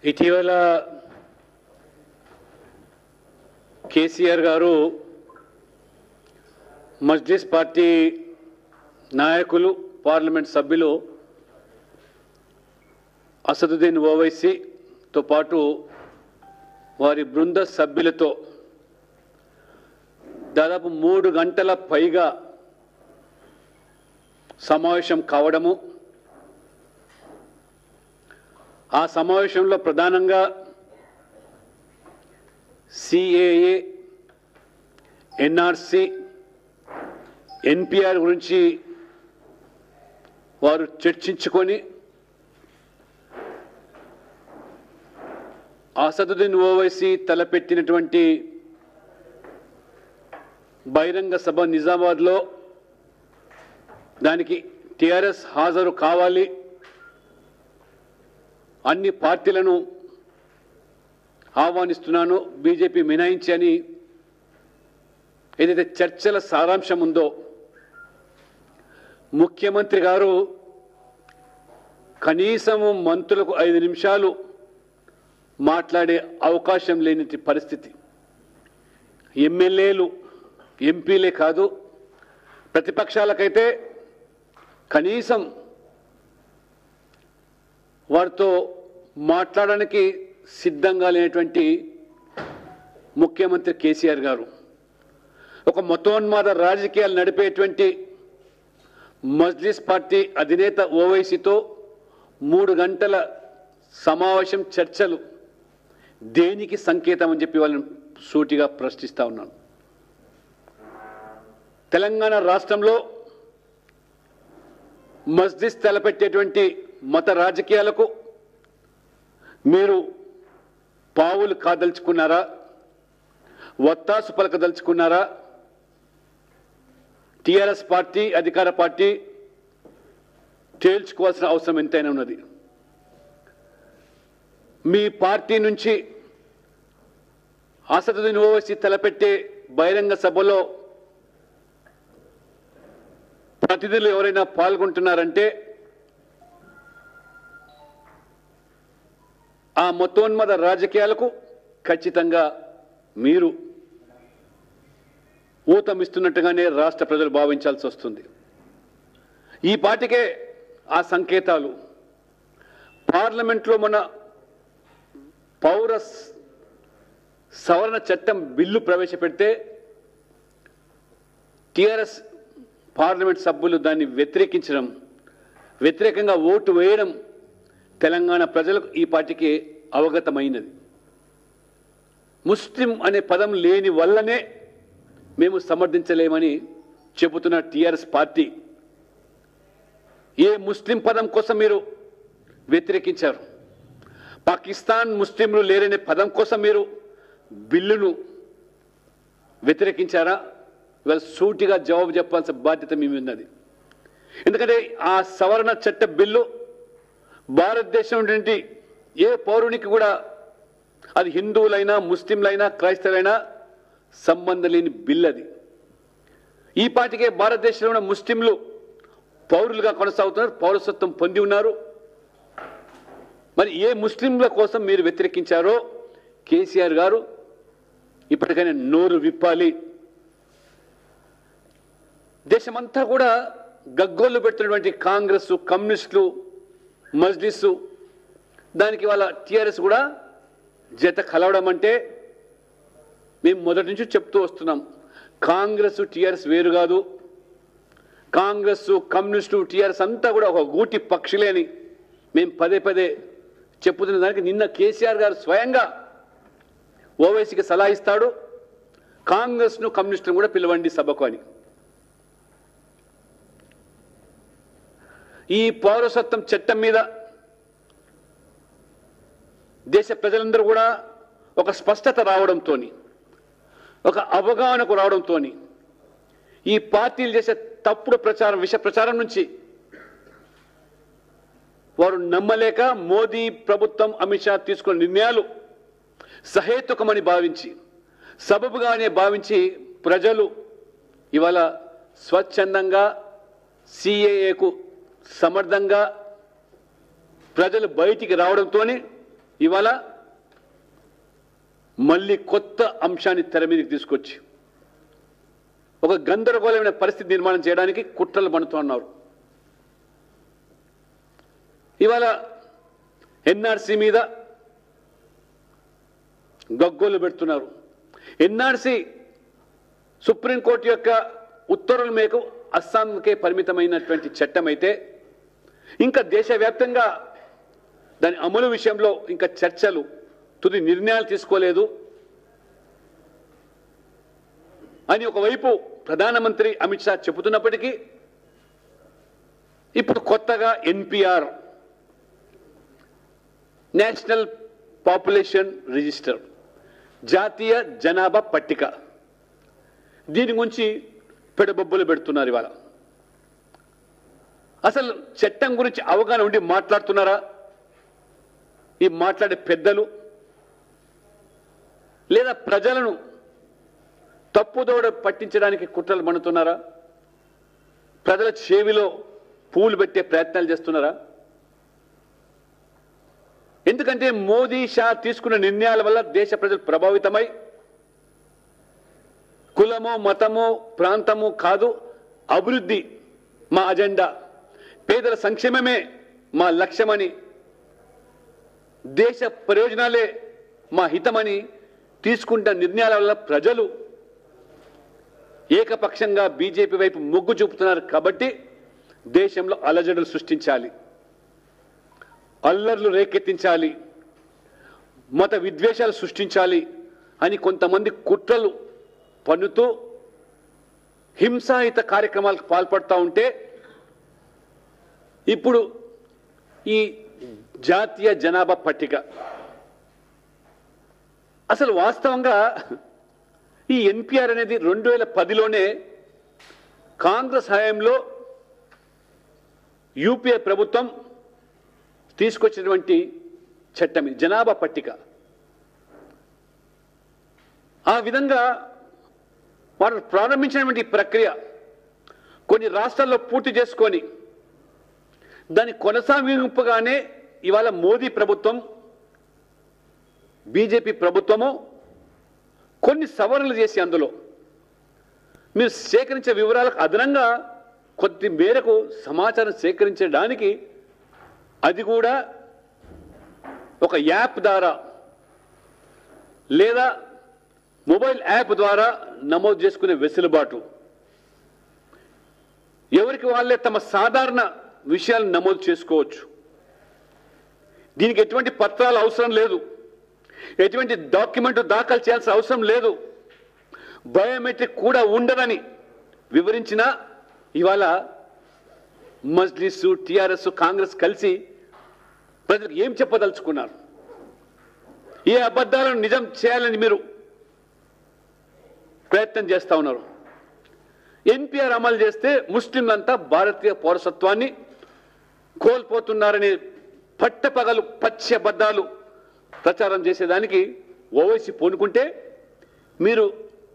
ఇటీవల కేసీఆర్ గారు మజ్లిస్ పార్టీ నాయకులు పార్లమెంట్ సభ్యులు అసదుద్దీన్ ఓవైసీతో పాటు వారి బృంద సభ్యులతో దాదాపు మూడు గంటల పైగా సమావేశం కావడము ఆ సమావేశంలో ప్రధానంగా సిఏఏ ఎన్ఆర్సి ఎన్పిఆర్ గురించి వారు చర్చించుకొని అసదుద్దీన్ ఓవైసీ తలపెట్టినటువంటి బహిరంగ సభ నిజామాబాద్లో దానికి టిఆర్ఎస్ హాజరు కావాలి అన్ని పార్టీలను ఆహ్వానిస్తున్నాను బీజేపీ మినాయించి అని ఏదైతే చర్చల సారాంశం ఉందో ముఖ్యమంత్రి గారు కనీసము మంత్రులకు ఐదు నిమిషాలు మాట్లాడే అవకాశం లేని పరిస్థితి ఎమ్మెల్యేలు ఎంపీలే కాదు ప్రతిపక్షాలకైతే కనీసం వారితో మాట్లాడడానికి సిద్ధంగా లేనటువంటి ముఖ్యమంత్రి కేసీఆర్ గారు ఒక మతోన్మాద రాజకీయాలు నడిపేటువంటి మజ్లిస్ పార్టీ అధినేత ఓవైసీతో మూడు గంటల సమావేశం చర్చలు దేనికి సంకేతం అని చెప్పి వాళ్ళని సూటిగా ప్రశ్నిస్తా ఉన్నాను తెలంగాణ రాష్ట్రంలో మస్జిద్ తలపెట్టేటువంటి మత రాజకీయాలకు మీరు పావులు కాదలుచుకున్నారా వత్తాసు పలకదలుచుకున్నారా టిఆర్ఎస్ పార్టీ అధికార పార్టీ తేల్చుకోవాల్సిన అవసరం ఎంతైనా ఉన్నది మీ పార్టీ నుంచి అసదుద్దీన్ ఓవైసీ తలపెట్టే బహిరంగ సభలో ప్రతినిధులు ఎవరైనా పాల్గొంటున్నారంటే ఆ మతోన్మద రాజకీయాలకు ఖచ్చితంగా మీరు ఊతమిస్తున్నట్టుగానే రాష్ట్ర ప్రజలు భావించాల్సి వస్తుంది ఈ పాటికే ఆ సంకేతాలు పార్లమెంట్లో మన పౌర స్- సవరణ చట్టం బిల్లు ప్రవేశపెడితే టిఆర్ఎస్ పార్లమెంట్ సభ్యులు దాన్ని వ్యతిరేకించడం వ్యతిరేకంగా ఓటు వేయడం తెలంగాణ ప్రజలకు ఈ పార్టీకి అవగతమైనది ముస్లిం అనే పదం లేని వల్లనే మేము సమర్థించలేమని చెబుతున్న టిఆర్ఎస్ పార్టీ ఏ ముస్లిం పదం కోసం మీరు వ్యతిరేకించారు పాకిస్తాన్ ముస్లింలు లేరనే పదం కోసం మీరు బిల్లును వ్యతిరేకించారా ఇవాళ సూటిగా జవాబు చెప్పాల్సిన బాధ్యత మీ మీద ఉన్నది ఎందుకంటే ఆ సవరణ చట్ట బిల్లు భారతదేశం నుండి ఏ పౌరునికి కూడా అది హిందువులైనా ముస్లింలైనా క్రైస్తవులైనా సంబంధం లేని బిల్ అది ఈ పాటికే భారతదేశంలో ఉన్న ముస్లింలు పౌరులుగా కొనసాగుతున్నారు పౌరసత్వం పొంది ఉన్నారు మరి ఏ ముస్లింల కోసం మీరు వ్యతిరేకించారో కేసీఆర్ గారు ఇప్పటికైనా నోరు విప్పాలి దేశమంతా కూడా గగ్గోలు పెడుతున్నటువంటి కాంగ్రెస్ కమ్యూనిస్టులు మజ్లిస్ దానికి వాళ్ళ టీఆర్ఎస్ కూడా జత కలవడం అంటే మేము మొదటి నుంచి చెప్తూ వస్తున్నాం కాంగ్రెస్ టీఆర్ఎస్ వేరు కాదు కాంగ్రెస్ కమ్యూనిస్టు టీఆర్ఎస్ అంతా కూడా ఒక గూటి పక్షులే అని మేము పదే పదే చెప్పుతున్న దానికి నిన్న కేసీఆర్ గారు స్వయంగా ఓవైసీకి సలహా ఇస్తాడు కాంగ్రెస్ను కమ్యూనిస్టులను కూడా పిలవండి సభకు అని ఈ పౌరసత్వం చట్టం మీద దేశ ప్రజలందరూ కూడా ఒక స్పష్టత రావడంతో ఒక అవగాహనకు రావడంతో ఈ పార్టీలు చేసే తప్పుడు ప్రచారం విష ప్రచారం నుంచి వారు నమ్మలేక మోదీ ప్రభుత్వం అమిత్ షా తీసుకున్న నిర్ణయాలు సహేతుకమని భావించి సబబుగానే భావించి ప్రజలు ఇవాళ స్వచ్ఛందంగా సిఏఏకు సమర్థంగా ప్రజలు బయటికి రావడంతో ఇవాళ మళ్ళీ కొత్త అంశాన్ని తెర మీదకి తీసుకొచ్చి ఒక గందరగోళమైన పరిస్థితి నిర్మాణం చేయడానికి కుట్రలు పడుతూ ఉన్నారు ఇవాళ ఎన్ఆర్సీ మీద గగ్గోలు పెడుతున్నారు ఎన్ఆర్సీ సుప్రీంకోర్టు యొక్క ఉత్తర్వుల మేరకు అస్సాంకే పరిమితమైనటువంటి చట్టం అయితే ఇంకా దేశవ్యాప్తంగా దాని అమలు విషయంలో ఇంకా చర్చలు తుది నిర్ణయాలు తీసుకోలేదు అని ఒకవైపు ప్రధానమంత్రి అమిత్ షా చెబుతున్నప్పటికీ ఇప్పుడు కొత్తగా ఎన్పిఆర్ నేషనల్ పాపులేషన్ రిజిస్టర్ జాతీయ జనాభా పట్టిక దీని గురించి పెడబొబ్బులు పెడుతున్నారు ఇవాళ అసలు చట్టం గురించి అవగాహన ఉండి మాట్లాడుతున్నారా ఈ మాట్లాడే పెద్దలు లేదా ప్రజలను తప్పుదోడ పట్టించడానికి కుట్రలు మనుతున్నారా ప్రజల చెవిలో పూలు పెట్టే ప్రయత్నాలు చేస్తున్నారా ఎందుకంటే మోదీ షా తీసుకున్న నిర్ణయాల వల్ల దేశ ప్రజలు ప్రభావితమై కులము మతము ప్రాంతము కాదు అభివృద్ధి మా అజెండా పేదల సంక్షేమమే మా లక్ష్యమని దేశ ప్రయోజనాలే మా హితమని తీసుకుంటున్న నిర్ణయాల వల్ల ప్రజలు ఏకపక్షంగా బీజేపీ వైపు మొగ్గు చూపుతున్నారు కాబట్టి దేశంలో అలజడులు సృష్టించాలి అల్లర్లు రేకెత్తించాలి మత విద్వేషాలు సృష్టించాలి అని కొంతమంది కుట్రలు పన్నుతూ హింసాయుత కార్యక్రమాలకు పాల్పడుతూ ఉంటే ఇప్పుడు ఈ జాతీయ జనాభా పట్టిక అసలు వాస్తవంగా ఈ ఎన్పిఆర్ అనేది రెండు వేల పదిలోనే కాంగ్రెస్ హయాంలో యూపీఏ ప్రభుత్వం తీసుకొచ్చినటువంటి చట్టం ఇది జనాభా పట్టిక ఆ విధంగా వారు ప్రారంభించినటువంటి ఈ ప్రక్రియ కొన్ని రాష్ట్రాల్లో పూర్తి చేసుకొని దాని కొనసాగింపుగానే ఇవాళ మోదీ ప్రభుత్వం బీజేపీ ప్రభుత్వము కొన్ని సవరణలు చేసి అందులో మీరు సేకరించే వివరాలకు అదనంగా కొద్ది మేరకు సమాచారం సేకరించడానికి అది కూడా ఒక యాప్ ద్వారా లేదా మొబైల్ యాప్ ద్వారా నమోదు చేసుకునే వెసులుబాటు ఎవరికి వాళ్ళే తమ సాధారణ విషయాలను నమోదు చేసుకోవచ్చు దీనికి ఎటువంటి పత్రాలు అవసరం లేదు ఎటువంటి డాక్యుమెంట్ దాఖలు చేయాల్సిన అవసరం లేదు బయోమెట్రిక్ కూడా ఉండదని వివరించిన ఇవాళ మజ్లిస్ టిఆర్ఎస్ కాంగ్రెస్ కలిసి ప్రజలకు ఏం చెప్పదలుచుకున్నారు ఏ అబద్ధాలను నిజం చేయాలని మీరు ప్రయత్నం చేస్తా ఉన్నారు ఎన్పిఆర్ అమలు చేస్తే ముస్లింలంతా భారతీయ పౌరసత్వాన్ని కోల్పోతున్నారనే పట్టపగలు పచ్చి అబద్ధాలు ప్రచారం చేసేదానికి ఓవైసీ పూనుకుంటే మీరు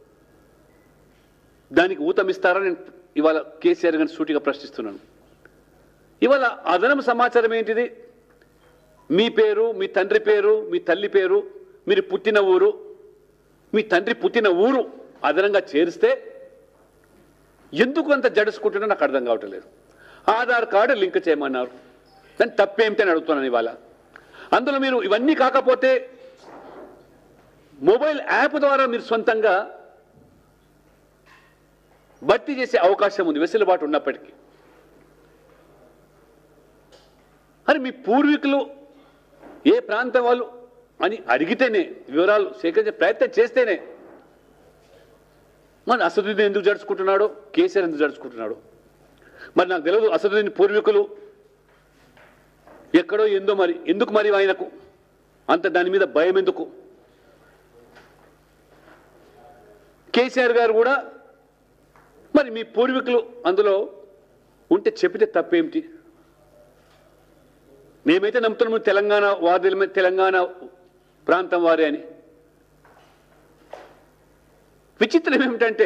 దానికి ఊతమిస్తారని నేను ఇవాళ కేసీఆర్ గారిని సూటిగా ప్రశ్నిస్తున్నాను ఇవాళ అదనపు సమాచారం ఏంటిది మీ పేరు మీ తండ్రి పేరు మీ తల్లి పేరు మీరు పుట్టిన ఊరు మీ తండ్రి పుట్టిన ఊరు అదనంగా చేరిస్తే ఎందుకు అంత జడుసుకుంటున్నా నాకు అర్థం కావటం లేదు ఆధార్ కార్డు లింక్ చేయమన్నారు దాన్ని తప్పేమిటి అని అడుగుతున్నాను ఇవాళ అందులో మీరు ఇవన్నీ కాకపోతే మొబైల్ యాప్ ద్వారా మీరు సొంతంగా భర్తీ చేసే అవకాశం ఉంది వెసులుబాటు ఉన్నప్పటికీ అని మీ పూర్వీకులు ఏ ప్రాంతం వాళ్ళు అని అడిగితేనే వివరాలు సేకరించే ప్రయత్నం చేస్తేనే మరి అసదుద్దీన్ ఎందుకు జడుచుకుంటున్నాడు కేసీఆర్ ఎందుకు జడుచుకుంటున్నాడు మరి నాకు తెలియదు అసదుద్దీన్ పూర్వీకులు ఎక్కడో ఎందో మరి ఎందుకు మరి ఆయనకు అంత దాని మీద భయం ఎందుకు కేసీఆర్ గారు కూడా మరి మీ పూర్వీకులు అందులో ఉంటే చెప్పితే తప్పేమిటి మేమైతే నమ్ముతున్నాము తెలంగాణ వాదులమే తెలంగాణ ప్రాంతం వారే అని విచిత్రం ఏమిటంటే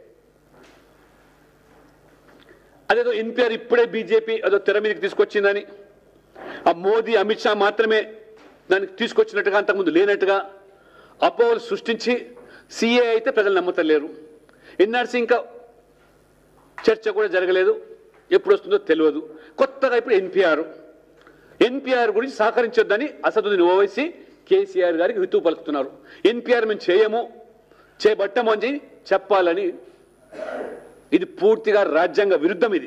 అదేదో ఎన్పిఆర్ ఇప్పుడే బీజేపీ అదో తెర మీదకి తీసుకొచ్చిందని ఆ మోదీ అమిత్ షా మాత్రమే దానికి తీసుకొచ్చినట్టుగా అంతకుముందు లేనట్టుగా అపోహలు సృష్టించి సీఏ అయితే ప్రజలు నమ్మతలేరు ఎన్ఆర్సీ ఇంకా చర్చ కూడా జరగలేదు ఎప్పుడు వస్తుందో తెలియదు కొత్తగా ఇప్పుడు ఎన్పిఆర్ ఎన్పిఆర్ గురించి సహకరించొద్దని అసదుద్దీన్ ఓవైసీ కేసీఆర్ గారికి హితవు పలుకుతున్నారు ఎన్పిఆర్ మేము చేయము చేపట్టము అని చెప్పాలని ఇది పూర్తిగా రాజ్యాంగ విరుద్ధం ఇది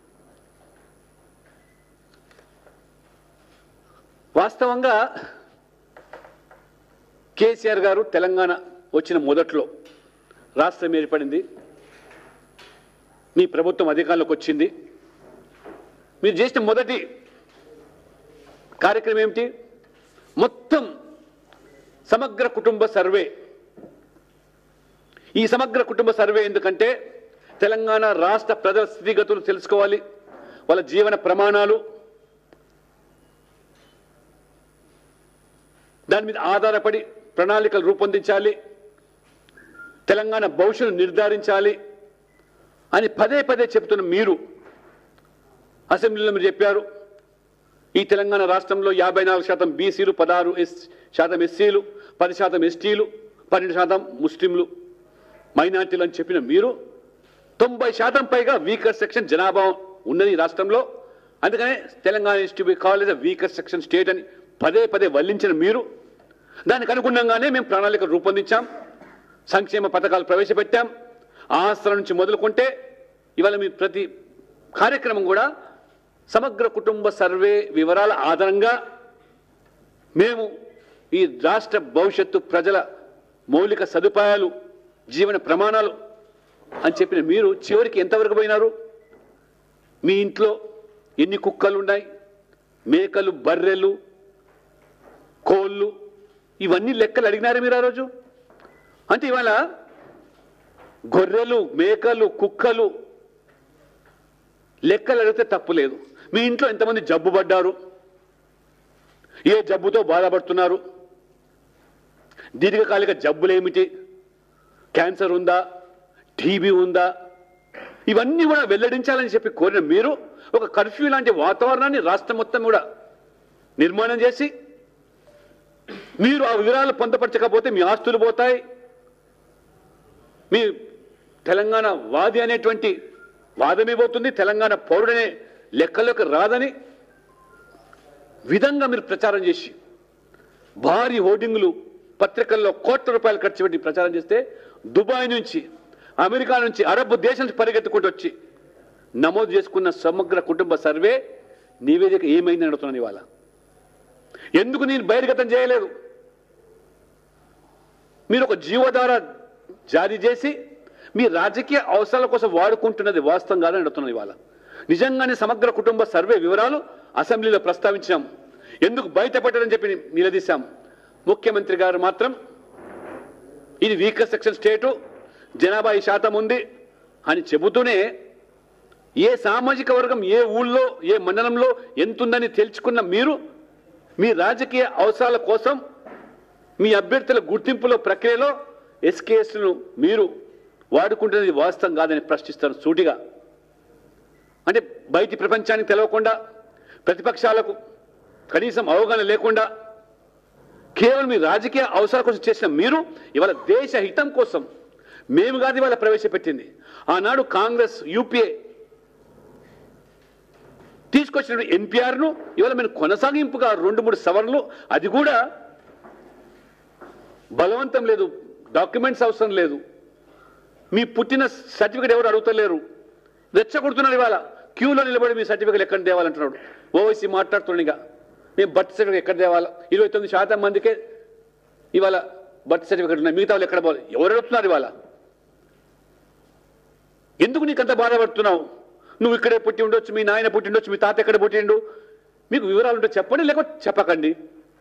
వాస్తవంగా కేసీఆర్ గారు తెలంగాణ వచ్చిన మొదట్లో రాష్ట్రం ఏర్పడింది మీ ప్రభుత్వం అధికారంలోకి వచ్చింది మీరు చేసిన మొదటి కార్యక్రమం ఏమిటి మొత్తం సమగ్ర కుటుంబ సర్వే ఈ సమగ్ర కుటుంబ సర్వే ఎందుకంటే తెలంగాణ రాష్ట్ర ప్రజల స్థితిగతులు తెలుసుకోవాలి వాళ్ళ జీవన ప్రమాణాలు దాని మీద ఆధారపడి ప్రణాళికలు రూపొందించాలి తెలంగాణ భవిష్యత్తు నిర్ధారించాలి అని పదే పదే చెప్తున్న మీరు అసెంబ్లీలో మీరు చెప్పారు ఈ తెలంగాణ రాష్ట్రంలో యాభై నాలుగు శాతం బీసీలు పదహారు ఎస్ శాతం ఎస్సీలు పది శాతం ఎస్టీలు పన్నెండు శాతం ముస్లింలు మైనార్టీలు అని చెప్పిన మీరు తొంభై శాతం పైగా వీకర్ సెక్షన్ జనాభా ఉన్నది ఈ రాష్ట్రంలో అందుకనే Telangana is to be call weaker section state అని పదే పదే వల్లించిన మీరు దానికి అనుగుణంగానే మేము ప్రణాళిక రూపొందించాం సంక్షేమ పథకాలు ప్రవేశపెట్టాం ఆస్తుల నుంచి మొదలుకుంటే ఇవాళ మీ ప్రతి కార్యక్రమం కూడా సమగ్ర కుటుంబ సర్వే వివరాల ఆధారంగా మేము ఈ రాష్ట్ర భవిష్యత్తు ప్రజల మౌలిక సదుపాయాలు జీవన ప్రమాణాలు అని చెప్పిన మీరు చివరికి ఎంతవరకు పోయినారు మీ ఇంట్లో ఎన్ని కుక్కలు ఉన్నాయి మేకలు బర్రెలు కోళ్ళు ఇవన్నీ లెక్కలు అడిగినారు మీరు ఆ రోజు అంటే ఇవాళ గొర్రెలు మేకలు కుక్కలు లెక్కలు అడిగితే తప్పు లేదు మీ ఇంట్లో ఎంతమంది జబ్బు పడ్డారు ఏ జబ్బుతో బాధపడుతున్నారు దీర్ఘకాలిక జబ్బులు ఏమిటి క్యాన్సర్ ఉందా టీబీ ఉందా ఇవన్నీ కూడా వెల్లడించాలని చెప్పి కోరిన మీరు ఒక కర్ఫ్యూ లాంటి వాతావరణాన్ని రాష్ట్రం మొత్తం కూడా నిర్మాణం చేసి మీరు ఆ వివరాలు పొందపరచకపోతే మీ ఆస్తులు పోతాయి మీ తెలంగాణ వాది అనేటువంటి వాదమే పోతుంది తెలంగాణ పౌరుడనే లెక్కలోకి రాదని విధంగా మీరు ప్రచారం చేసి భారీ హోర్డింగులు పత్రికల్లో కోట్ల రూపాయలు ఖర్చు పెట్టి ప్రచారం చేస్తే దుబాయ్ నుంచి అమెరికా నుంచి అరబ్ దేశం నుంచి పరిగెత్తుకుంటూ వచ్చి నమోదు చేసుకున్న సమగ్ర కుటుంబ సర్వే నివేదిక ఏమైందని అడుగుతున్నాను ఇవాళ ఎందుకు నేను బహిర్గతం చేయలేదు మీరు ఒక జీవోధార జారీ చేసి మీ రాజకీయ అవసరాల కోసం వాడుకుంటున్నది వాస్తవం కాదని అడుగుతున్నది ఇవాళ నిజంగానే సమగ్ర కుటుంబ సర్వే వివరాలు అసెంబ్లీలో ప్రస్తావించాం ఎందుకు బయటపడ్డారని చెప్పి నిలదీశాం ముఖ్యమంత్రి గారు మాత్రం ఇది వీకర్ సెక్షన్ స్టేటు జనాభా ఈ శాతం ఉంది అని చెబుతూనే ఏ సామాజిక వర్గం ఏ ఊళ్ళో ఏ మండలంలో ఎంతుందని తెలుసుకున్న మీరు మీ రాజకీయ అవసరాల కోసం మీ అభ్యర్థుల గుర్తింపులో ప్రక్రియలో ఎస్కేఎస్ను మీరు వాడుకుంటున్నది వాస్తవం కాదని ప్రశ్నిస్తారు సూటిగా అంటే బయటి ప్రపంచానికి తెలవకుండా ప్రతిపక్షాలకు కనీసం అవగాహన లేకుండా కేవలం మీ రాజకీయ అవసరాల కోసం చేసిన మీరు ఇవాళ దేశ హితం కోసం మేము కాదు ఇవాళ ప్రవేశపెట్టింది ఆనాడు కాంగ్రెస్ యూపీఏ తీసుకొచ్చిన ఎన్పిఆర్ను ఇవాళ మేము కొనసాగింపుగా రెండు మూడు సవరణలు అది కూడా బలవంతం లేదు డాక్యుమెంట్స్ అవసరం లేదు మీ పుట్టిన సర్టిఫికేట్ ఎవరు అడుగుతలేరు రెచ్చగొడుతున్నారు ఇవాళ క్యూలో నిలబడి మీ సర్టిఫికేట్ ఎక్కడ తేవాలంటున్నాడు ఓవైసీ మాట్లాడుతుండగా మేము బర్త్ సర్టిఫికేట్ ఎక్కడ తేవాలా ఇరవై తొమ్మిది శాతం మందికే ఇవాళ బర్త్ సర్టిఫికేట్ ఉన్నాయి మిగతా వాళ్ళు ఎక్కడ పోవాలి ఎవరు అడుగుతున్నారు ఇవాళ ఎందుకు నీకు అంత బాధపడుతున్నావు నువ్వు ఇక్కడే పుట్టి ఉండొచ్చు మీ నాయన పుట్టి ఉండొచ్చు మీ తాత ఎక్కడ పుట్టిండు మీకు వివరాలు ఉంటే చెప్పండి లేకపోతే చెప్పకండి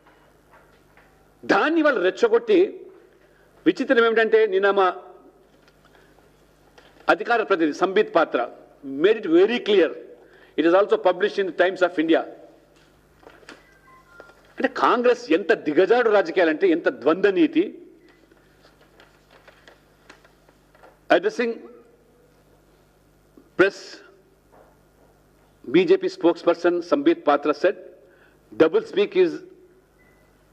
దాన్ని వాళ్ళు రెచ్చగొట్టి విచిత్రం ఏమిటంటే నిన్న మా అధికార ప్రతినిధి Sambit Patra made it very clear it is also publish in Times of India అంటే కాంగ్రెస్ ఎంత దిగజాడు రాజకీయాలంటే ఎంత ద్వంద్వ నీతి addressing press BJP spokesperson Sambit Patra set double speak is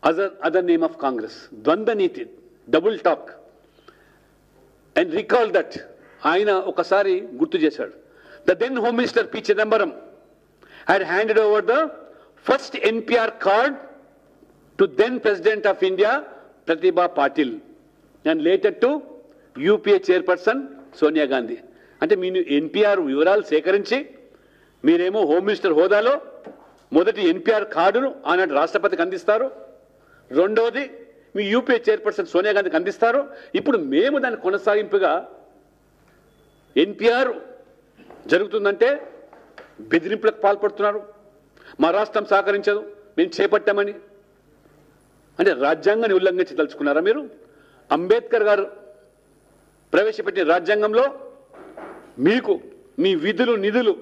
other other name of Congress ద్వంద్వ నీతి double talk and recall that ఆయన ఒకసారి గుర్తు చేశాడు the then home minister P Chidambaram had handed over the first NPR card to then president of India Pratibha Patil and later to UPA chairperson Sonia Gandhi అంటే మీ NPR వివరాలు సేకరించి మీరేమో హోమ్ మినిస్టర్ హోదాలో మొదటి ఎన్పిఆర్ కార్డును ఆనాడు రాష్ట్రపతికి అందిస్తారు రెండవది మీ యూపీఏ చైర్పర్సన్ సోనియా గాంధీకి అందిస్తారు ఇప్పుడు మేము దాని కొనసాగింపుగా ఎన్పిఆర్ జరుగుతుందంటే బెదిరింపులకు పాల్పడుతున్నారు మా రాష్ట్రం సహకరించదు మేము చేపట్టామని అంటే రాజ్యాంగాన్ని ఉల్లంఘించి తలుచుకున్నారా మీరు అంబేద్కర్ గారు ప్రవేశపెట్టిన రాజ్యాంగంలో మీకు మీ విధులు నిధులు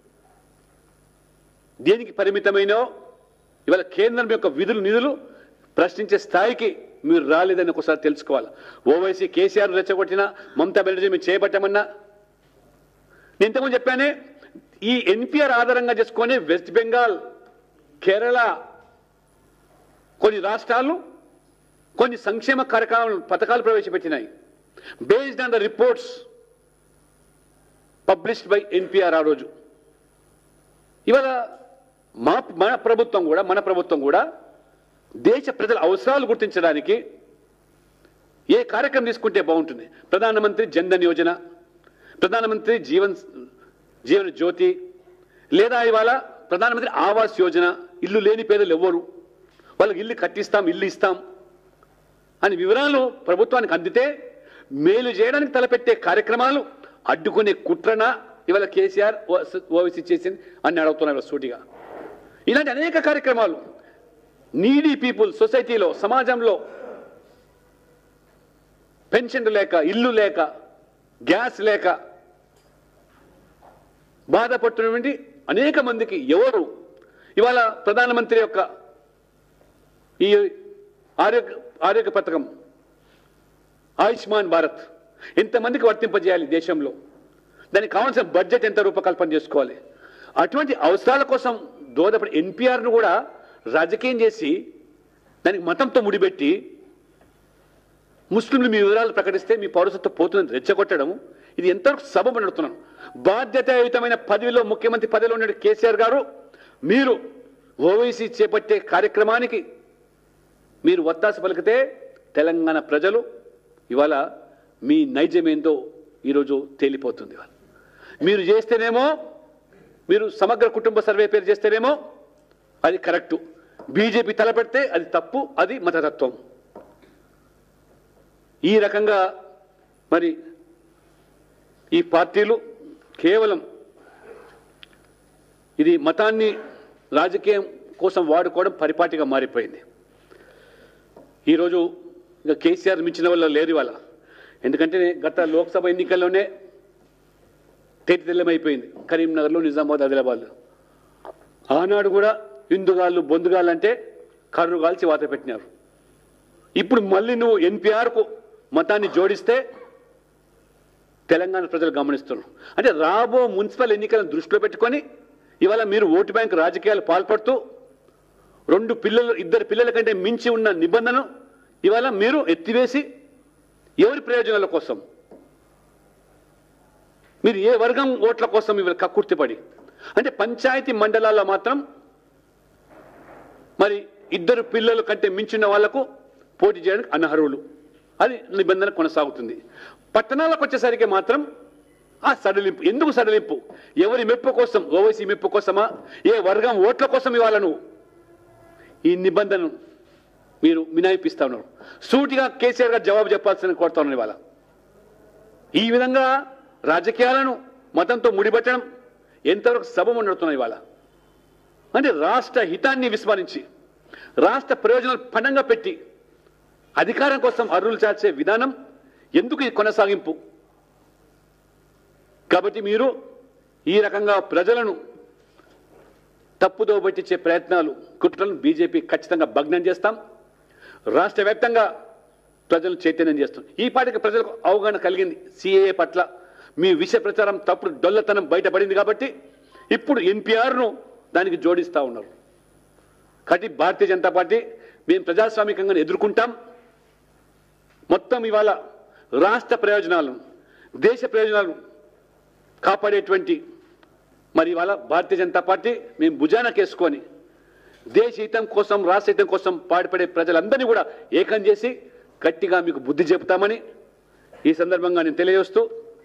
దేనికి పరిమితమైనో ఇవాళ కేంద్రం యొక్క విధులు నిధులు ప్రశ్నించే స్థాయికి మీరు రాలేదని ఒకసారి తెలుసుకోవాలి ఓవైసీ కేసీఆర్ రెచ్చగొట్టినా మమతా బెనర్జీ మీరు చేపట్టామన్నా నేను ఇంతకుముందు చెప్పానే ఈ ఎన్పిఆర్ ఆధారంగా చేసుకొని వెస్ట్ బెంగాల్ కేరళ కొన్ని రాష్ట్రాలు కొన్ని సంక్షేమ కార్యక్రమాలు పథకాలు ప్రవేశపెట్టినాయి based on the reports published by NPR ఆ రోజు ఇవాళ మా మన ప్రభుత్వం కూడా మన ప్రభుత్వం కూడా దేశ ప్రజల అవసరాలు గుర్తించడానికి ఏ కార్యక్రమం తీసుకుంటే బాగుంటుంది ప్రధానమంత్రి జన్ధన్ యోజన ప్రధానమంత్రి జీవన్ జీవన జ్యోతి లేదా ఇవాళ ప్రధానమంత్రి ఆవాస్ యోజన ఇల్లు లేని పేదలు ఎవ్వరు వాళ్ళకి ఇల్లు కట్టిస్తాం ఇల్లు ఇస్తాం అని వివరాలు ప్రభుత్వానికి అందితే మేలు చేయడానికి తలపెట్టే కార్యక్రమాలు అడ్డుకునే కుట్రన ఇవాళ కేసీఆర్ ఓవైసీ చేసింది అని అడుగుతున్నారు సూటిగా ఇలాంటి అనేక కార్యక్రమాలు నీడీ పీపుల్ సొసైటీలో సమాజంలో పెన్షన్ లేక ఇల్లు లేక గ్యాస్ లేక బాధపడుతున్నటువంటి అనేక మందికి ఎవరు ఇవాళ ప్రధానమంత్రి యొక్క ఈ ఆరోగ్య ఆరోగ్య పథకం ఆయుష్మాన్ భారత్ ఎంతమందికి వర్తింపజేయాలి దేశంలో దానికి కావాల్సిన బడ్జెట్ ఎంత రూపకల్పన చేసుకోవాలి అటువంటి అవసరాల కోసం దోదపడి ఎన్పిఆర్ను కూడా రాజకీయం చేసి దానికి మతంతో ముడిపెట్టి ముస్లింలు మీ వివరాలు ప్రకటిస్తే మీ పౌరసత్వం పోతుందని రెచ్చగొట్టడం ఇది ఎంతవరకు సబబు నడుతున్నాను బాధ్యతాయుతమైన పదవిలో ముఖ్యమంత్రి పదవిలో ఉన్న కేసీఆర్ గారు మీరు ఓవైసీ చేపట్టే కార్యక్రమానికి మీరు వత్తాస పలికితే తెలంగాణ ప్రజలు ఇవాళ మీ నైజమేందో ఈరోజు తేలిపోతుంది ఇవాళ మీరు చేస్తేనేమో మీరు సమగ్ర కుటుంబ సర్వే పేరు చేస్తేనేమో అది కరెక్టు బీజేపీ తలపెడితే అది తప్పు అది మతతత్వం ఈ రకంగా మరి ఈ పార్టీలు కేవలం ఇది మతాన్ని రాజకీయం కోసం వాడుకోవడం పరిపాటిగా మారిపోయింది ఈరోజు ఇంకా కేసీఆర్ మించిన వల్ల లేరు ఇవాళ ఎందుకంటే గత లోక్సభ ఎన్నికల్లోనే తేటి తెల్లమైపోయింది కరీంనగర్లో నిజామాబాద్ ఆదిలాబాద్లో ఆనాడు కూడా హిందుగాళ్ళు బొందుగాళ్ళు అంటే కర్రు కాల్చి వాత పెట్టినారు ఇప్పుడు మళ్ళీ నువ్వు ఎన్పిఆర్కు మతాన్ని జోడిస్తే తెలంగాణ ప్రజలు గమనిస్తున్నారు అంటే రాబో మున్సిపల్ ఎన్నికలను దృష్టిలో పెట్టుకొని ఇవాళ మీరు ఓటు బ్యాంక్ రాజకీయాలు పాల్పడుతూ రెండు పిల్లలు ఇద్దరు పిల్లల కంటే మించి ఉన్న నిబంధనను ఇవాళ మీరు ఎత్తివేసి ఎవరి ప్రయోజనాల కోసం మీరు ఏ వర్గం ఓట్ల కోసం ఇవాళ కక్కుర్తిపడి అంటే పంచాయతీ మండలాల్లో మాత్రం మరి ఇద్దరు పిల్లల కంటే మించిన వాళ్లకు పోటీ చేయడానికి అనర్హులు అది నిబంధన కొనసాగుతుంది పట్టణాలకు వచ్చేసరికి మాత్రం ఆ సడలింపు ఎందుకు సడలింపు ఎవరి మెప్పు కోసం ఓవైసీ మెప్పు కోసమా ఏ వర్గం ఓట్ల కోసం ఇవాళ నువ్వు ఈ నిబంధనను మీరు మినాయిపిస్తా ఉన్నారు సూటిగా కేసీఆర్ గారు జవాబు చెప్పాల్సిన కోరుతా ఉన్నారు ఇవాళ ఈ విధంగా రాజకీయాలను మతంతో ముడిపెట్టడం ఎంతవరకు సభము నడుతున్నాయి ఇవాళ అంటే రాష్ట్ర హితాన్ని విస్మరించి రాష్ట్ర ప్రయోజనాలు పణంగా పెట్టి అధికారం కోసం అర్రులు చాచే విధానం ఎందుకు ఈ కొనసాగింపు కాబట్టి మీరు ఈ రకంగా ప్రజలను తప్పుదో పట్టించే ప్రయత్నాలు కుట్రలను బీజేపీ ఖచ్చితంగా భగ్నం చేస్తాం రాష్ట్ర వ్యాప్తంగా ప్రజలు చైతన్యం చేస్తాం ఈ పాటికి ప్రజలకు అవగాహన కలిగింది సిఏఏ పట్ల మీ విష ప్రచారం తప్పుడు డొల్లతనం బయటపడింది కాబట్టి ఇప్పుడు ఎన్పిఆర్ను దానికి జోడిస్తూ ఉన్నారు కాబట్టి భారతీయ జనతా పార్టీ మేము ప్రజాస్వామికంగా ఎదుర్కొంటాం మొత్తం ఇవాళ రాష్ట్ర ప్రయోజనాలను దేశ ప్రయోజనాలను కాపాడేటువంటి మరి ఇవాళ భారతీయ జనతా పార్టీ మేము భుజానకేసుకొని దేశ హితం కోసం రాష్ట్ర హితం కోసం పాటుపడే ప్రజలందరినీ కూడా ఏకం చేసి గట్టిగా మీకు బుద్ధి చెబుతామని ఈ సందర్భంగా నేను తెలియజేస్తూ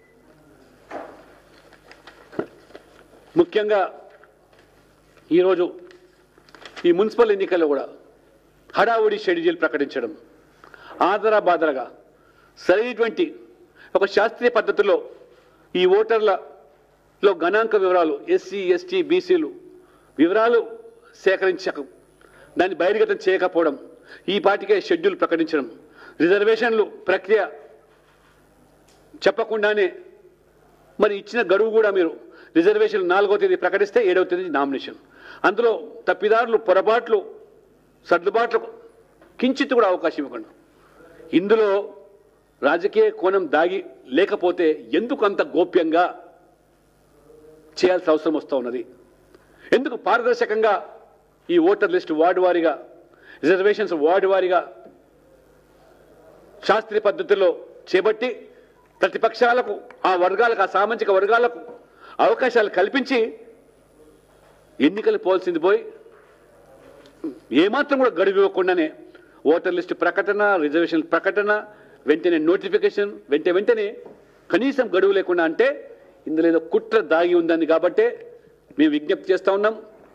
ముఖ్యంగా ఈరోజు ఈ మున్సిపల్ ఎన్నికల్లో కూడా హడావుడి షెడ్యూల్ ప్రకటించడం ఆదరా బాదరగా సరైనటువంటి ఒక శాస్త్రీయ పద్ధతిలో ఈ ఓటర్లలో గణాంక వివరాలు ఎస్సీ ఎస్టీ బీసీలు వివరాలు సేకరించక దాన్ని బహిర్గతం చేయకపోవడం ఈ పాటికే షెడ్యూల్ ప్రకటించడం రిజర్వేషన్లు ప్రక్రియ చెప్పకుండానే మరి ఇచ్చిన గడువు కూడా మీరు రిజర్వేషన్ నాలుగో తేదీ ప్రకటిస్తే ఏడవ తేదీ నామినేషన్ అందులో తప్పిదారులు పొరపాట్లు సర్దుబాట్లు కించిత్ కూడా అవకాశం ఇవ్వకుండా ఇందులో రాజకీయ కోణం దాగి లేకపోతే ఎందుకు అంత గోప్యంగా చేయాల్సిన అవసరం వస్తూ ఉన్నది ఎందుకు పారదర్శకంగా ఈ ఓటర్ లిస్ట్ వార్డు వారీగా రిజర్వేషన్స్ వార్డు వారీగా శాస్త్రీయ పద్ధతిలో చేపట్టి ప్రతిపక్షాలకు ఆ వర్గాలకు ఆ సామాజిక వర్గాలకు అవకాశాలు కల్పించి ఎన్నికలు పోల్సింది పోయి ఏమాత్రం కూడా గడువు ఇవ్వకుండానే ఓటర్ లిస్టు ప్రకటన రిజర్వేషన్ ప్రకటన వెంటనే నోటిఫికేషన్ వెంట వెంటనే కనీసం గడువు లేకుండా అంటే ఇందులో ఏదో కుట్ర దాగి ఉందని కాబట్టే మేము విజ్ఞప్తి చేస్తూ ఉన్నాం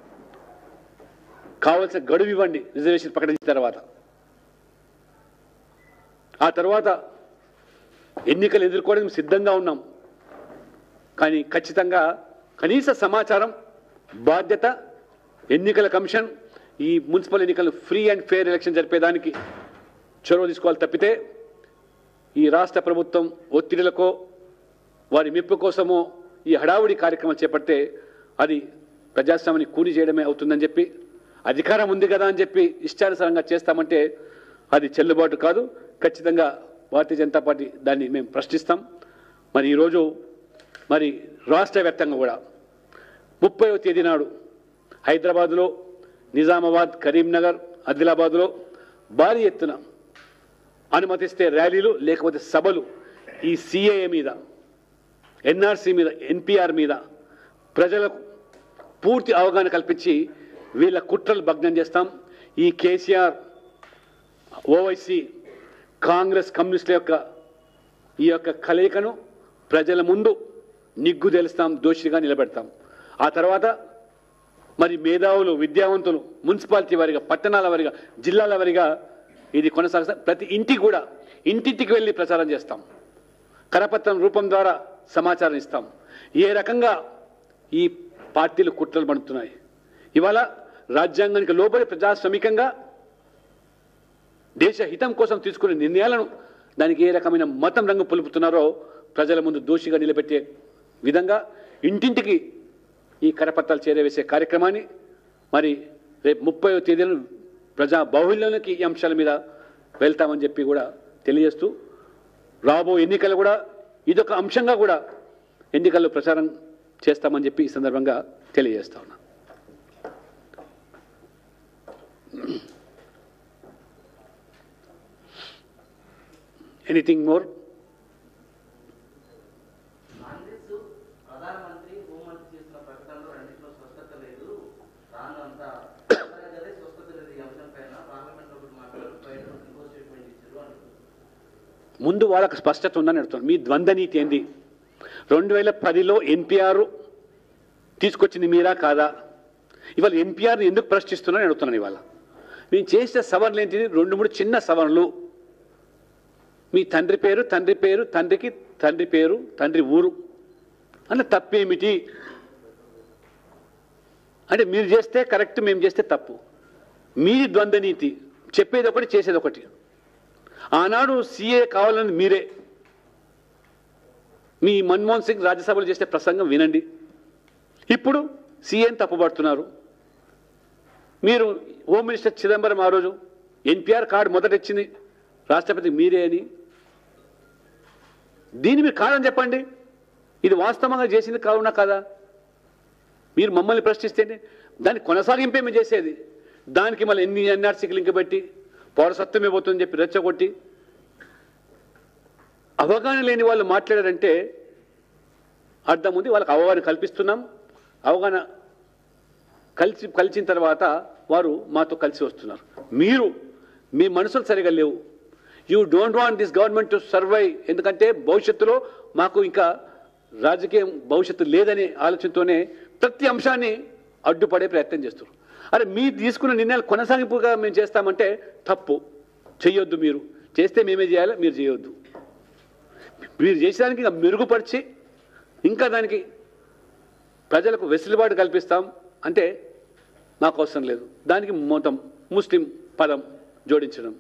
కావలసిన గడువు ఇవ్వండి రిజర్వేషన్ ప్రకటించిన తర్వాత ఆ తర్వాత ఎన్నికలు ఎదుర్కోవడానికి సిద్ధంగా ఉన్నాం కానీ ఖచ్చితంగా కనీస సమాచారం బాధ్యత ఎన్నికల కమిషన్ ఈ మున్సిపల్ ఎన్నికలు ఫ్రీ అండ్ ఫెయిర్ ఎలక్షన్ జరిపేదానికి చొరవ తీసుకోవాలి తప్పితే ఈ రాష్ట్ర ప్రభుత్వం ఒత్తిడిలకో వారి మెప్పు కోసమో ఈ హడావుడి కార్యక్రమం చేపడితే అది ప్రజాస్వామ్యాన్ని కూలి చేయడమే అవుతుందని చెప్పి అధికారం ఉంది కదా అని చెప్పి ఇష్టానుసారంగా చేస్తామంటే అది చెల్లుబాటు కాదు ఖచ్చితంగా భారతీయ జనతా పార్టీ దాన్ని మేము ప్రశ్నిస్తాం మరి ఈరోజు మరి రాష్ట్ర వ్యాప్తంగా కూడా ముప్పైవ తేదీ నాడు హైదరాబాద్లో నిజామాబాద్ కరీంనగర్ ఆదిలాబాద్లో భారీ ఎత్తున అనుమతిస్తే ర్యాలీలు లేకపోతే సభలు ఈ సిఏఏ మీద ఎన్ఆర్సీ మీద ఎన్పిఆర్ మీద ప్రజలకు పూర్తి అవగాహన కల్పించి వీళ్ళ కుట్రలు భగ్నం చేస్తాం ఈ కేసీఆర్ ఓవైసీ కాంగ్రెస్ కమ్యూనిస్టుల యొక్క ఈ యొక్క కలయికను ప్రజల ముందు నిగ్గు తెలుస్తాం దోషిగా నిలబెడతాం ఆ తర్వాత మరి మేధావులు విద్యావంతులు మున్సిపాలిటీ వారిగా పట్టణాల వారిగా జిల్లాల వారిగా ఇది కొనసాగిస్తాం ప్రతి ఇంటికి కూడా ఇంటింటికి వెళ్ళి ప్రచారం చేస్తాం కరపత్రం రూపం ద్వారా సమాచారం ఇస్తాం ఏ రకంగా ఈ పార్టీలు కుట్రలు పడుతున్నాయి ఇవాళ రాజ్యాంగానికి లోబడి ప్రజాస్వామికంగా దేశ హితం కోసం తీసుకునే నిర్ణయాలను దానికి ఏ రకమైన మతం రంగు పులుపుతున్నారో ప్రజల ముందు దోషిగా నిలబెట్టే విధంగా ఇంటింటికి ఈ కరపత్రాలు చేరవేసే కార్యక్రమాన్ని మరి రేపు ముప్పై తేదీన ప్రజా బాహుల్యానికి ఈ అంశాల మీద వెళ్తామని చెప్పి కూడా తెలియజేస్తూ రాబో ఎన్నికలు కూడా ఇదొక అంశంగా కూడా ఎన్నికల్లో ప్రచారం చేస్తామని చెప్పి ఈ సందర్భంగా తెలియజేస్తా ఉన్నా ఎనీథింగ్ మోర్ కాంగ్రెస్ ప్రధానమంత్రి హోంమంత్రి చేసిన ప్రకటనలో రెండింటిలో స్పష్టత లేదు రానంత అదే స్పష్టత లేదు ఈ అంశం పైన పార్లమెంట్ లో ఒకటి మాట్లాడారు బయట ఇంకో స్టేట్మెంట్ ఇచ్చారు అంటున్నారు ముందు వాళ్ళకి స్పష్టత ఉందని అడుగుతాను మీ ద్వంద్వ నీతి ఏంది రెండు వేల పదిలో ఎన్పిఆర్ తీసుకొచ్చింది మీరా కాదా ఇవాళ ఎన్పిఆర్ని ఎందుకు ప్రశ్నిస్తున్నారని అడుగుతున్నాను ఇవాళ నేను చేసిన సవరణలు ఏంటిది రెండు మూడు చిన్న సవరణలు మీ తండ్రి పేరు తండ్రి పేరు తండ్రికి తండ్రి పేరు తండ్రి ఊరు అన్న తప్పేమిటి అంటే మీరు చేస్తే కరెక్ట్ మేము చేస్తే తప్పు మీది ద్వంద్వ నీతి చెప్పేది ఒకటి చేసేది ఒకటి ఆనాడు సీఏ కావాలని మీరే మీ మన్మోహన్ సింగ్ రాజ్యసభలో చేసే ప్రసంగం వినండి ఇప్పుడు సీఏని తప్పుపడుతున్నారు మీరు హోమ్ మినిస్టర్ చిదంబరం ఆ రోజు ఎన్పిఆర్ కార్డు మొదట ఇచ్చింది రాష్ట్రపతి మీరే అని దీన్ని మీరు కాదని చెప్పండి ఇది వాస్తవంగా చేసింది కావునా కాదా మీరు మమ్మల్ని ప్రశ్నిస్తే దాన్ని కొనసాగింపే మేము చేసేది దానికి మళ్ళీ ఎన్ని ఎన్ఆర్సీకి లింక్ పెట్టి పౌరసత్వమే పోతుందని చెప్పి రెచ్చగొట్టి అవగాహన లేని వాళ్ళు మాట్లాడారంటే అర్థం ఉంది వాళ్ళకి అవగాహన కల్పిస్తున్నాం అవగాహన కలిసి కలిసిన తర్వాత వారు మాతో కలిసి వస్తున్నారు మీరు మీ మనసులు సరిగా లేవు you don't want this government to survive ఎందుకంటే భవిష్యత్తులో మాకు ఇంకా రాజకీయం భవిష్యత్తు లేదనే ఆలోచనతోనే ప్రతి అంశాన్ని అడ్డుపడే ప్రయత్నం చేస్తారు అరే మీరు తీసుకున్న నిర్ణయాలు కొనసాగింపుగా మేము చేస్తామంటే తప్పు చెయ్యొద్దు మీరు చేస్తే మేమే చేయాలి మీరు చేయొద్దు మీరు చేసేదానికి ఇంకా మెరుగుపరిచి ఇంకా దానికి ప్రజలకు వెసులుబాటు కల్పిస్తాం అంటే మాకు అవసరం లేదు దానికి మొత్తం ముస్లిం పదం జోడించడం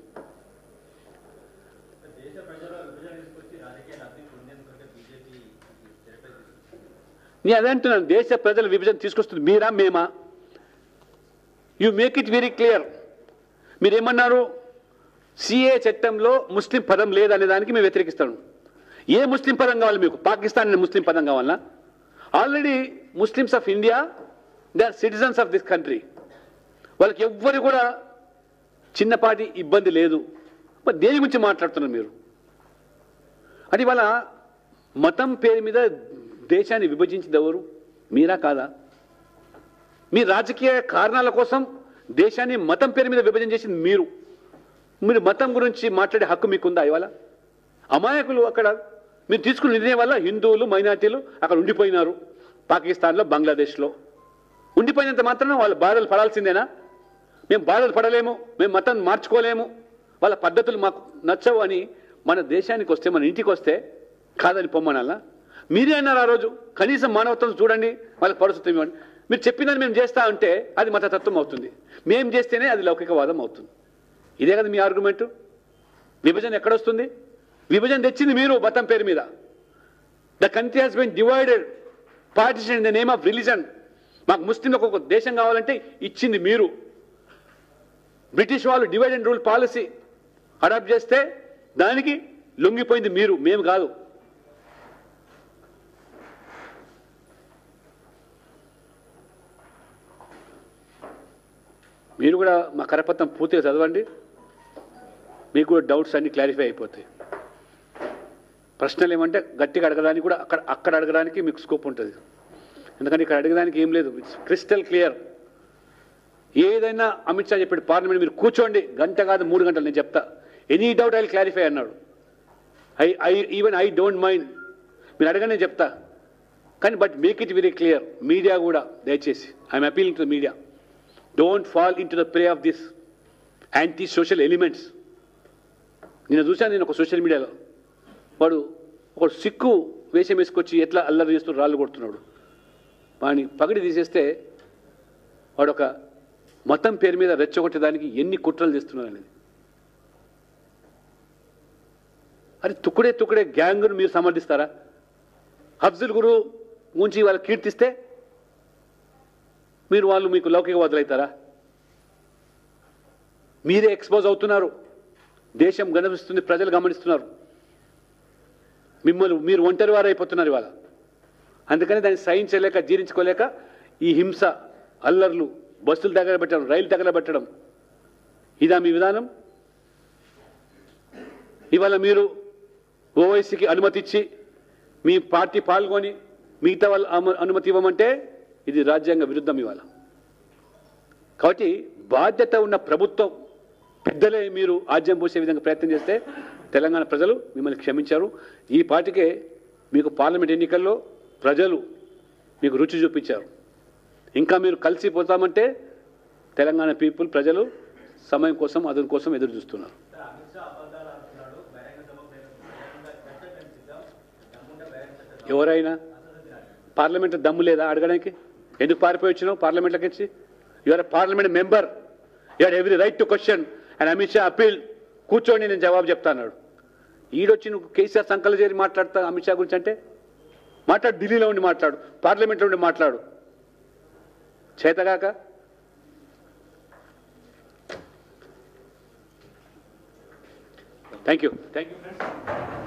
దేశ ప్రజల విభజన తీసుకొచ్చి రాజకీయ లబ్ధి పొందేందుకంటే బీజేపీ తెరపై తీసుకొచ్చింది. నేను అదే అంటున్నాను దేశ ప్రజల విభజన తీసుకొస్తుంది మీరా మేమా you make it very clear మీరేమన్నారు సిఏ చట్టంలో ముస్లిం పదం లేదనే దానికి మేము వ్యతిరేకిస్తాను ఏ ముస్లిం పదం కావాలి మీకు పాకిస్తాన్ అనే ముస్లిం పదం కావాలా already Muslims of India they are citizens of this country వాళ్ళకి ఎవ్వరు కూడా చిన్నపాటి ఇబ్బంది లేదు మరి దేని గురించి మాట్లాడుతున్నారు మీరు అది వాళ్ళ మతం పేరు మీద దేశాన్ని విభజించింది ఎవరు మీరా కాదా మీ రాజకీయ కారణాల కోసం దేశాన్ని మతం పేరు మీద విభజన చేసింది మీరు మీరు మతం గురించి మాట్లాడే హక్కు మీకుందా ఇవాళ అమాయకులు అక్కడ మీరు తీసుకున్న నిర్ణయం వల్ల హిందువులు మైనార్టీలు అక్కడ ఉండిపోయినారు పాకిస్తాన్లో బంగ్లాదేశ్లో ఉండిపోయినంత మాత్రం వాళ్ళ బాధలు పడాల్సిందేనా మేము బాధలు పడలేము మేము మతం మార్చుకోలేము వాళ్ళ పద్ధతులు మాకు నచ్చవు అని మన దేశానికి వస్తే మన ఇంటికి వస్తే కాదని పొమ్మనాలా మీరే అన్నారు ఆ రోజు కనీసం మానవత్వం చూడండి వాళ్ళకి పరుస్థితి ఇవ్వండి మీరు చెప్పిందని మేము చేస్తా ఉంటే అది మతతత్వం అవుతుంది మేము చేస్తేనే అది లౌకికవాదం అవుతుంది ఇదే కదా మీ ఆర్గ్యుమెంటు విభజన ఎక్కడొస్తుంది విభజన తెచ్చింది మీరు మతం పేరు మీద the country has been divided partition in the name of religion మాకు ముస్లింలకు ఒక దేశం కావాలంటే ఇచ్చింది మీరు బ్రిటిష్ వాళ్ళు divide and rule policy adopt చేస్తే దానికి లొంగిపోయింది మీరు మేము కాదు మీరు కూడా మా కరపత్రం పూర్తిగా చదవండి మీకు కూడా డౌట్స్ అన్ని క్లారిఫై అయిపోతాయి ప్రశ్నలు ఏమంటే గట్టిగా అడగడానికి కూడా అక్కడ అక్కడ అడగడానికి మీకు స్కోప్ ఉంటుంది ఎందుకంటే ఇక్కడ అడగడానికి ఏం లేదు ఇట్స్ క్రిస్టల్ క్లియర్ ఏదైనా అమిత్ షా చెప్పాడు పార్లమెంట్ మీరు కూర్చోండి గంట కాదు మూడు గంటలు నేను చెప్తా ఎనీ డౌట్ ఐ క్లారిఫై అన్నాడు I I even I don't mind మీరు అడగని నేను చెప్తా కానీ but make it very clear media కూడా దయచేసి I'm appealing to the media don't fall into the prey of this anti social elements నేను చూశాను నేను ఒక సోషల్ మీడియాలో వాడు ఒక సిక్కు వేషం వేసుకొచ్చి ఎట్లా అల్లరి చేస్తూ రాళ్ళు కొడుతున్నాడు వాడిని పగడి తీసేస్తే వాడు ఒక మతం పేరు మీద రెచ్చగొట్టేదానికి ఎన్ని కుట్రలు చేస్తున్నారు అనేది అది తుక్కుడే తుక్కుడే గ్యాంగ్ను మీరు సమర్థిస్తారా హఫ్జుల్ గురు ఉంచి వాళ్ళు కీర్తిస్తే మీరు వాళ్ళు మీకు లౌకికవాదులు అవుతారా మీరే ఎక్స్పోజ్ అవుతున్నారు దేశం గమనిస్తుంది ప్రజలు గమనిస్తున్నారు మిమ్మల్ని మీరు ఒంటరి వారు అయిపోతున్నారు ఇవాళ అందుకని దాన్ని సహించలేక జీర్ణించుకోలేక ఈ హింస అల్లర్లు బస్సులు తగలబెట్టడం రైలు తగలబెట్టడం ఇదా మీ విధానం ఇవాళ మీరు ఓవైసీకి అనుమతి ఇచ్చి మీ పార్టీ పాల్గొని మిగతా వాళ్ళ అమ- అనుమతి ఇవ్వమంటే ఇది రాజ్యాంగ విరుద్ధం ఇవాళ కాబట్టి బాధ్యత ఉన్న ప్రభుత్వం పెద్దలే మీరు ఆజ్యం పోసే విధంగా ప్రయత్నం చేస్తే తెలంగాణ ప్రజలు మిమ్మల్ని క్షమించారు ఈ పార్టీకే మీకు పార్లమెంట్ ఎన్నికల్లో ప్రజలు మీకు రుచి చూపించారు ఇంకా మీరు కలిసిపోతామంటే తెలంగాణ పీపుల్ ప్రజలు సమయం కోసం అదుని కోసం ఎదురు చూస్తున్నారు సార్, అమిత్ షా అబద్ధాలు ఆడుతున్నాడు బహిరంగ సభ బహిరంగ చర్చ మేము సిద్ధం దమ్ముంటే బహిరంగ చర్చ ఎవరైనా పార్లమెంట్ దమ్ము లేదా అడగడానికి ఎందుకు పారిపోయి వచ్చినావు పార్లమెంట్లోకి వచ్చి your parliament member you're every right to question and Amit Shah appeal కూర్చోండి నేను జవాబు చెప్తాన్నాడు ఈడొచ్చి నువ్వు కేసీఆర్ సంకలు చేరి మాట్లాడతా అమిత్ షా గురించి అంటే మాట్లాడు ఢిల్లీలో ఉండి మాట్లాడు పార్లమెంట్లో ఉండి మాట్లాడు చేతగాక thank you thank you friends